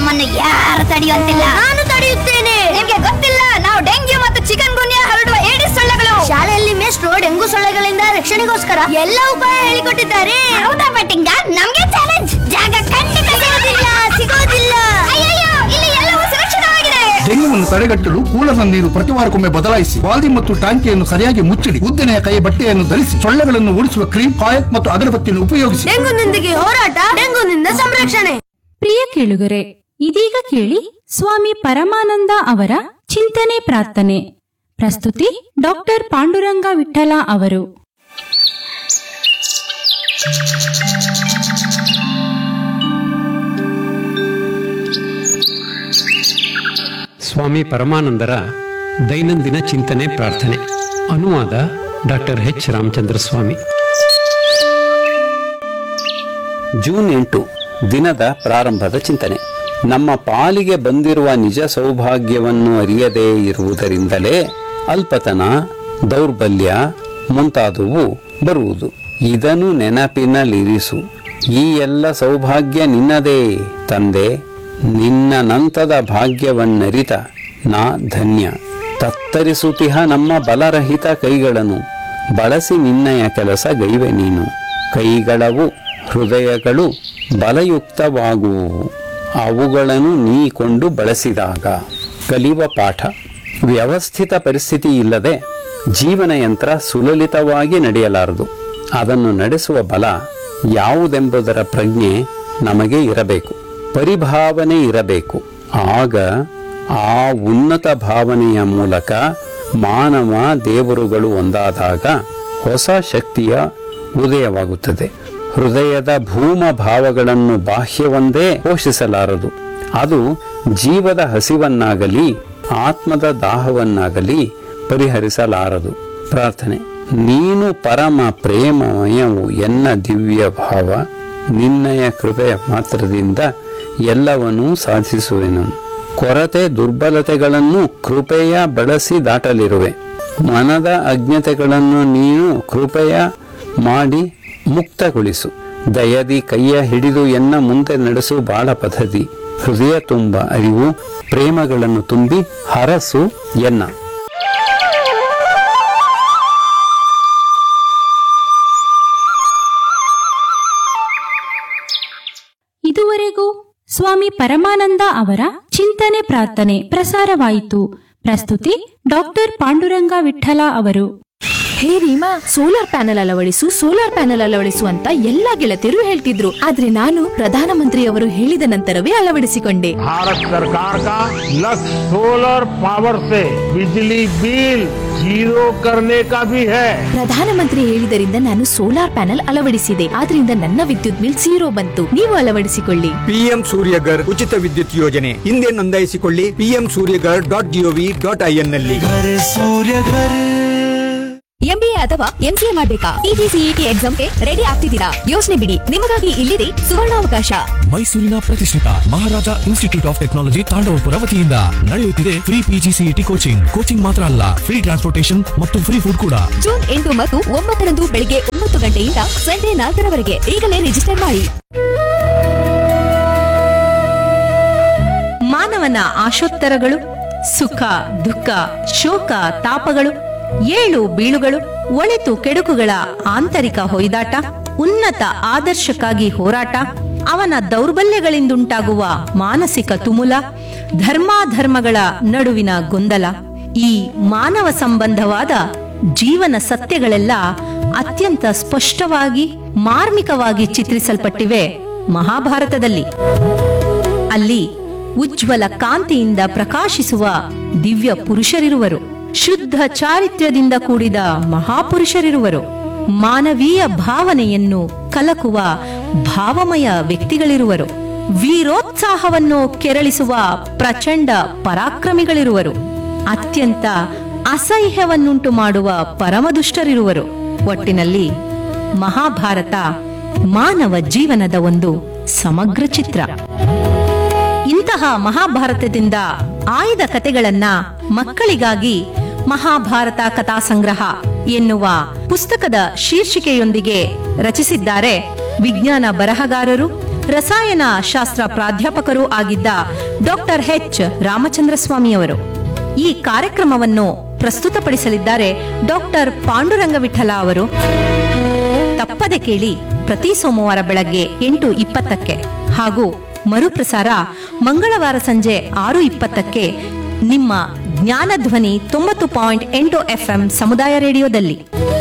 ನಮ್ಮನ್ನು ಯಾರು ತಡೆಯುವಂತಿಲ್ಲ ನಾನು ತಡೆಯುತ್ತೇನೆ ನಿಮ್ಗೆ ಗೊತ್ತಿಲ್ಲ ನಾವು ಡೆಂಗ್ಯೂ ಮತ್ತು ಚಿಕನ್ ಗುನ್ಯಾ ಹರಡುವ ಏಡಿಸ್ ಸೊಳ್ಳೆಗಳು ಶಾಲೆಯಲ್ಲಿ ಮೇಷ್ಟ್ರು ಡೆಂಗು ಸೊಳ್ಳೆಗಳಿಂದ ರಕ್ಷಣೆಗೋಸ್ಕರ ಎಲ್ಲ ಉಪಾಯ ಹೇಳಿಕೊಟ್ಟಿದ್ದಾರೆ ಹೌದಾ ಬಟ್ಟಿಂಗ ನಮ್ಗೆ ಚಾಲೆಂಜ್ ಜಾಗ ಖಂಡಿತ ಸಿಗೋದಿಲ್ಲ ಸಿಗೋದಿಲ್ಲ ಅಯ್ಯಯ್ಯೋ ಇಲ್ಲಿ ಎಲ್ಲವೂ ಸುರಕ್ಷಿತವಾಗಿದೆ ಡೆಂಗ್ಯೂವನ್ನು ತಡೆಗಟ್ಟಲು ಕೂಲರ್ನ ನೀರು ಪ್ರತಿ ವಾರಕ್ಕೊಮ್ಮೆ ಬದಲಾಯಿಸಿ ವಾಲ್ದಿ ಮತ್ತು ಟಾಂಕಿಯನ್ನು ಸರಿಯಾಗಿ ಮುಚ್ಚಿಡಿ ಉದ್ದನೆಯ ಕೈ ಬಟ್ಟೆಯನ್ನು ಧರಿಸಿ ಸೊಳ್ಳೆಗಳನ್ನು ಓಡಿಸುವ ಕ್ರೀಮ್ ಕಾಯಲ್ ಮತ್ತು ಅಗರಬತ್ತಿಯನ್ನು ಉಪಯೋಗಿಸಿ ಡೆಂಗುನೊಂದಿಗೆ ಹೋರಾಟ ಡೆಂಗುನಿಂದ ಸಂರಕ್ಷಣೆ ಪ್ರಿಯ ಕೇಳುಗರೆ ಇದೀಗ ಕೇಳಿ ಸ್ವಾಮಿ ಪರಮಾನಂದ ಅವರ ಚಿಂತನೆ ಪ್ರಾರ್ಥನೆ ಪ್ರಸ್ತುತಿ ಡಾಕ್ಟರ್ ಪಾಂಡುರಂಗ ವಿಠಲ ಅವರು ಸ್ವಾಮಿ ಪರಮಾನಂದರ ದೈನಂದಿನ ಚಿಂತನೆ ಪ್ರಾರ್ಥನೆ ಅನುವಾದ doctor H Ramachandra Swamy June ಎಂಟು ದಿನದ ಪ್ರಾರಂಭದ ಚಿಂತನೆ ನಮ್ಮ ಪಾಲಿಗೆ ಬಂದಿರುವ ನಿಜ ಸೌಭಾಗ್ಯವನ್ನು ಅರಿಯದೇ ಇರುವುದರಿಂದಲೇ ಅಲ್ಪತನ ದೌರ್ಬಲ್ಯ ಮುಂತಾದವು ಬರುವುದು ಇದನ್ನು ನೆನಪಿನಲ್ಲಿರಿಸು ಈ ಎಲ್ಲ ಸೌಭಾಗ್ಯ ನಿನ್ನದೇ ತಂದೆ ನಿನ್ನ ನಂತದ ಭಾಗ್ಯವನ್ನರಿತ ನಾ ಧನ್ಯ ತತ್ತರಿಸುತ್ತಿಹ ನಮ್ಮ ಬಲರಹಿತ ಕೈಗಳನ್ನು ಬಳಸಿ ನಿನ್ನಯ ಕೆಲಸ ಗೈವೆ ನೀನು ಕೈಗಳವು ಹೃದಯಗಳು ಬಲಯುಕ್ತವಾಗುವು ಅವುಗಳನ್ನು ನೀ ಕೊಂಡು ಬಳಸಿದಾಗ ಕಲಿಯುವ ಪಾಠ ವ್ಯವಸ್ಥಿತ ಪರಿಸ್ಥಿತಿ ಇಲ್ಲದೆ ಜೀವನ ಯಂತ್ರ ಸುಲಲಿತವಾಗಿ ನಡೆಯಲಾರದು ಅದನ್ನು ನಡೆಸುವ ಬಲ ಯಾವುದೆಂಬುದರ ಪ್ರಜ್ಞೆ ನಮಗೆ ಇರಬೇಕು ಪರಿಭಾವನೆ ಇರಬೇಕು ಆಗ ಆ ಉನ್ನತ ಭಾವನೆಯ ಮೂಲಕ ಮಾನವ ದೇವರುಗಳು ಒಂದಾದಾಗ ಹೊಸ ಶಕ್ತಿಯ ಉದಯವಾಗುತ್ತದೆ ಹೃದಯದ ಭೂಮ ಭಾವಗಳನ್ನು ಬಾಹ್ಯವೊಂದೇ ಪೋಷಿಸಲಾರದು ಅದು ಜೀವದ ಹಸಿವನ್ನಾಗಲಿ ಆತ್ಮದ ದಾಹವನ್ನಾಗಲಿ ಪರಿಹರಿಸಲಾರದು ಪ್ರಾರ್ಥನೆ ನೀನು ಪರಮ ಪ್ರೇಮಮಯವು ಎನ್ನ ದಿವ್ಯ ಭಾವ ನಿನ್ನಯ ಕೃಪೆಯ ಮಾತ್ರದಿಂದ ಎಲ್ಲವನ್ನೂ ಸಾಧಿಸುವೆನು ಕೊರತೆ ದುರ್ಬಲತೆಗಳನ್ನು ಕೃಪೆಯ ಬಳಸಿ ದಾಟಲಿರುವೆ ಮನದ ಅಜ್ಞತೆಗಳನ್ನು ನೀನು ಕೃಪೆಯ ಮಾಡಿ ಮುಕ್ತಗೊಳಿಸು ದಯದಿ ಕೈಯ ಹಿಡಿದು ಎನ್ನ ಮುಂದೆ ನಡೆಸು ಬಾಳ ಪದ್ಧತಿ ಹೃದಯ ತುಂಬ ಅರಿವು ಪ್ರೇಮಗಳನ್ನು ತುಂಬಿ ಹರಸು ಎನ್ನ ಇದುವರೆಗೂ ಸ್ವಾಮಿ ಪರಮಾನಂದ ಅವರ ಚಿಂತನೆ ಪ್ರಾರ್ಥನೆ ಪ್ರಸಾರವಾಯಿತು ಪ್ರಸ್ತುತಿ ಡಾಕ್ಟರ್ ಪಾಂಡುರಂಗ ವಿಠಲ ಅವರು ಹೇ ರೀಮಾ ಸೋಲಾರ್ ಪ್ಯಾನೆಲ್ ಅಳವಡಿಸು ಸೋಲಾರ್ ಪ್ಯಾನೆಲ್ ಅಳವಡಿಸು ಅಂತ ಎಲ್ಲಾ ಗೆಳತಿಯರು ಹೇಳ್ತಿದ್ರು ಆದ್ರೆ ನಾನು ಪ್ರಧಾನಮಂತ್ರಿಯವರು ಹೇಳಿದ ನಂತರವೇ ಅಳವಡಿಸಿಕೊಂಡೆ भारत सरकार का लक्ष्य सोलर पावर से बिजली बिल जीरो करने का भी है ಪ್ರಧಾನಮಂತ್ರಿ ಹೇಳಿದರಿಂದ ನಾನು ಸೋಲಾರ್ ಪ್ಯಾನೆಲ್ ಅಳವಡಿಸಿದೆ ಆದ್ರಿಂದ ನನ್ನ ವಿದ್ಯುತ್ ಬಿಲ್ ಝೀರೋ ಬಂತು ನೀವು ಅಳವಡಿಸಿಕೊಳ್ಳಿ ಪಿಎಂ ಸೂರ್ಯಗರ್ ಉಚಿತ ವಿದ್ಯುತ್ ಯೋಜನೆ ಹಿಂದೆ ನೋಂದಾಯಿಸಿಕೊಳ್ಳಿ PM Suryaghar dot GOV dot IN ನಲ್ಲಿ ಎಂಬಿಎ ಅಥವಾ ಎಂಸಿಎ ಮಾಡ್ಬೇಕಾ ಟಿಟಿಸಿಇಟಿ ಎಕ್ಸಾಮ್ಗೆ ರೆಡಿ ಆಗ್ತಿದ್ದೀರಾ ಯೋಚನೆ ಬಿಡಿ ನಿಮಗಾಗಿ ಇಲ್ಲಿದೆ ಸುವರ್ಣಾವಕಾಶ ಮೈಸೂರಿನ ಪ್ರತಿಷ್ಠಿತ Maharaja institute of technology Tandavapura ವತಿಯಿಂದ ನಡೆಯುತ್ತಿದೆ ಫ್ರೀ ಪಿಜಿಸಿಇಟಿ ಕೋಚಿಂಗ್ ಕೋಚಿಂಗ್ ಮಾತ್ರ ಅಲ್ಲ ಫ್ರೀ ಟ್ರಾನ್ಸ್ಪೋರ್ಟೇಶನ್ ಮತ್ತು ಫ್ರೀ ಫುಡ್ ಕೂಡ ಜೂನ್ ಎಂಟು ಮತ್ತು ಒಂಬತ್ತರಂದು ಬೆಳಿಗ್ಗೆ ಒಂಬತ್ತು ಗಂಟೆಯಿಂದ ಸಂಜೆ ನಾಲ್ಕರವರೆಗೆ ಈಗಲೇ ರಿಜಿಸ್ಟರ್ ಮಾಡಿ ಮಾನವನ ಆಶೋತ್ತರಗಳು ಸುಖ ದುಃಖ ಶೋಕ ತಾಪಗಳು ಏಳು ಬೀಳುಗಳು ಒಳಿತು ಕೆಡುಕುಗಳ ಆಂತರಿಕ ಹೊಯ್ದಾಟ ಉನ್ನತ ಆದರ್ಶಕ್ಕಾಗಿ ಹೋರಾಟ ಅವನ ದೌರ್ಬಲ್ಯಗಳಿಂದುಂಟಾಗುವ ಮಾನಸಿಕ ತುಮುಲ ಧರ್ಮಾಧರ್ಮಗಳ ನಡುವಿನ ಗೊಂದಲ ಈ ಮಾನವ ಸಂಬಂಧವಾದ ಜೀವನ ಸತ್ಯಗಳೆಲ್ಲ ಅತ್ಯಂತ ಸ್ಪಷ್ಟವಾಗಿ ಮಾರ್ಮಿಕವಾಗಿ ಚಿತ್ರಿಸಲ್ಪಟ್ಟಿವೆ ಮಹಾಭಾರತದಲ್ಲಿ ಅಲ್ಲಿ ಉಜ್ವಲ ಕಾಂತಿಯಿಂದ ಪ್ರಕಾಶಿಸುವ ದಿವ್ಯ ಪುರುಷರಿರುವರು ಶುದ್ಧ ಚಾರಿತ್ರ್ಯದಿಂದ ಕೂಡಿದ ಮಹಾಪುರುಷರಿರುವರು ಮಾನವೀಯ ಭಾವನೆಯನ್ನು ಕಲಕುವ ಭಾವಮಯ ವ್ಯಕ್ತಿಗಳಿರುವರು ವೀರೋತ್ಸಾಹವನ್ನು ಕೆರಳಿಸುವ ಪ್ರಚಂಡ ಪರಾಕ್ರಮಿಗಳಿರುವರು ಅತ್ಯಂತ ಅಸಹ್ಯವನ್ನುಂಟು ಮಾಡುವ ಪರಮದುಷ್ಟರಿರುವರು ಒಟ್ಟಿನಲ್ಲಿ ಮಹಾಭಾರತ ಮಾನವ ಜೀವನದ ಒಂದು ಸಮಗ್ರ ಚಿತ್ರ ಇಂತಹ ಮಹಾಭಾರತದಿಂದ ಆಯ್ದ ಕತೆಗಳನ್ನ ಮಕ್ಕಳಿಗಾಗಿ ಮಹಾಭಾರತ ಕಥಾ ಸಂಗ್ರಹ ಎನ್ನುವ ಪುಸ್ತಕದ ಶೀರ್ಷಿಕೆಯೊಂದಿಗೆ ರಚಿಸಿದ್ದಾರೆ ವಿಜ್ಞಾನ ಬರಹಗಾರರು ರಸಾಯನ ಶಾಸ್ತ್ರ ಪ್ರಾಧ್ಯಾಪಕರೂ ಆಗಿದ್ದ ಡಾಕ್ಟರ್ ಎಚ್ ರಾಮಚಂದ್ರ ಸ್ವಾಮಿಯವರು ಈ ಕಾರ್ಯಕ್ರಮವನ್ನು ಪ್ರಸ್ತುತಪಡಿಸಲಿದ್ದಾರೆ ಡಾಕ್ಟರ್ ಪಾಂಡುರಂಗ ವಿಠಲ ಅವರು ತಪ್ಪದೆ ಕೇಳಿ ಪ್ರತಿ ಸೋಮವಾರ ಬೆಳಗ್ಗೆ ಎಂಟು ಇಪ್ಪತ್ತಕ್ಕೆ ಹಾಗೂ ಮರುಪ್ರಸಾರ ಮಂಗಳವಾರ ಸಂಜೆ ಆರು ಇಪ್ಪತ್ತಕ್ಕೆ ನಿಮ್ಮ ಜ್ಞಾನಧ್ವನಿ ತೊಂಬತ್ತು ಪಾಯಿಂಟ್ ಎಂಟು ಎಫ್ಎಂ ಸಮುದಾಯ ರೇಡಿಯೋದಲ್ಲಿ